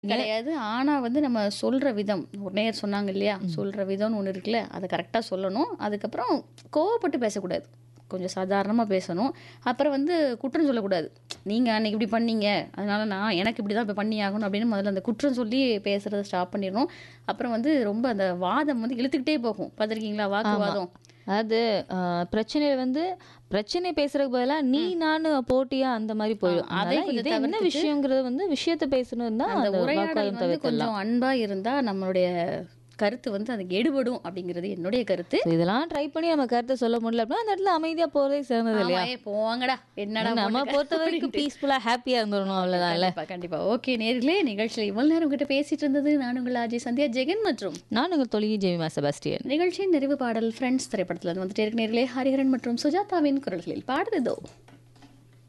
கிடையாது. ஆனா வந்து நம்ம சொல்ற விதம், ஒரு நேயர் சொன்னாங்க இல்லையா? ம். சொல்ற விதம்னு ஒண்ணு இருக்குல்ல, அத கரெக்ட்டா சொல்லணும். அதுக்கப்புறம் கோவப்பட்டு பேசக்கூடாது. கொஞ்சம் சாதாரணமா பேசணும். அப்புறம் வந்து குற்றம் சொல்லக்கூடாது. நீங்க அன்னைக்கு இப்படி பண்ணீங்க. அதனால நான் எனக்கு இப்படி தான் இப்ப பண்ணியாகணும் அப்படின்னு முதல்ல அந்த குற்றம் சொல்லி பேசுறத ஸ்டாப் பண்ணிரணும். அப்புறம் வந்து ரொம்ப அந்த வாதம் வந்து இழுத்துக்கிட்டே போகும். பார்த்துருக்கீங்களா? ஆமா. வாக்குவாதம். அதாவது அ பிரச்சனையில வந்து பிரச்சனை பேசுறதுக்கு பதிலா நீ ம். நானு போட்டியா அந்த மாரி ஆ போயிடும். அதை அதனால கொஞ்சம் இது என்ன தவிர்த்துட்டு விஷயங்கிறது வந்து விஷயத்த பேசணும்னா அந்த அந்த உரையாடல் வாக்குவாதம் வந்து தவிர்த்துடலாம். கொஞ்சம் அன்பா இருந்தா நம்மளுடைய கருத்து வந்து அதுக்கு எடுபடும் அப்படிங்கிறது என்னுடைய கருத்து. ஸோ இதெல்லாம் ட்ரை பண்ணி நம்ம கருத்த சொல்ல முடியல அப்படின்னா, அந்த இடத்துல அமைதியா போறதே சிறந்தது ஆமா. இல்லையா? ஏய் போங்கடா. என்னடா நம்ம போட்டுக்க பொறுத்த வரைக்கும் அப்படின்ட்டு. பீஸ்ஃபுல்லா ஹேப்பியா இருந்துரணும் அவ்வளோதான்ல. கண்டிப்பா, கண்டிப்பா. ஓகே நேயர்களே நிகழ்ச்சியில இவ்வளவு நேரம் உங்ககிட்ட பேசிட்டு இருந்தது நான் உங்கள் ஆர்ஜே சந்தியா ஜெகன் மற்றும் நான் உங்கள் தொழில் ஜெமிமா செபாஸ்டியன். நிகழ்ச்சியின் நிறைவு பாடல் ஃப்ரெண்ட்ஸ் திரைப்படத்துல இருந்து வந்துட்டே இருக்கு நேயர்களே ஹரிஹரன் மற்றும் சுஜாதாவின் குரல்களில் பாடுதோ